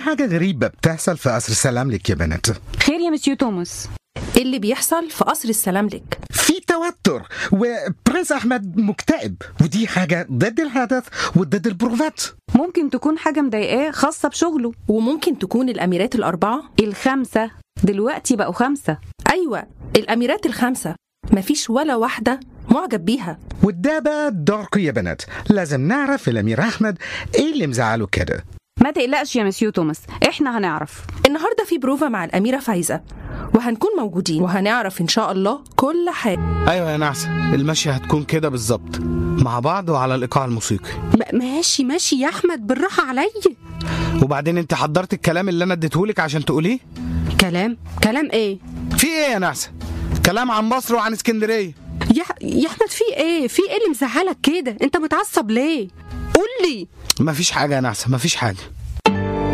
حاجة غريبة بتحصل في قصر سلام لك يا بنات خير يا مسيو توماس إيه اللي بيحصل في قصر السلام لك في توتر وبرنس أحمد مكتئب ودي حاجة ضد الحدث وضد البروفات ممكن تكون حاجة مضايقاه خاصة بشغله وممكن تكون الأميرات الأربعة الخمسة دلوقتي بقوا خمسة أيوة الأميرات الخمسة مفيش ولا واحدة معجب بيها وده بقى دوركم يا بنات لازم نعرف الأمير أحمد إيه اللي مزعله كده ما تقلقش يا مسيو توماس احنا هنعرف النهاردة في بروفا مع الأميرة فايزة وهنكون موجودين وهنعرف إن شاء الله كل حاجة ايوه يا نعسه المشي هتكون كده بالظبط مع بعض وعلى الايقاع الموسيقي م- ماشي ماشي يا احمد بالراحه عليا وبعدين انت حضرت الكلام اللي انا اديتهولك عشان تقوليه كلام كلام ايه في ايه يا نعسه كلام عن مصر وعن اسكندريه يا يا احمد في ايه في ايه اللي مزعلك كده انت متعصب ليه قول لي مفيش حاجه يا نعسه مفيش حاجه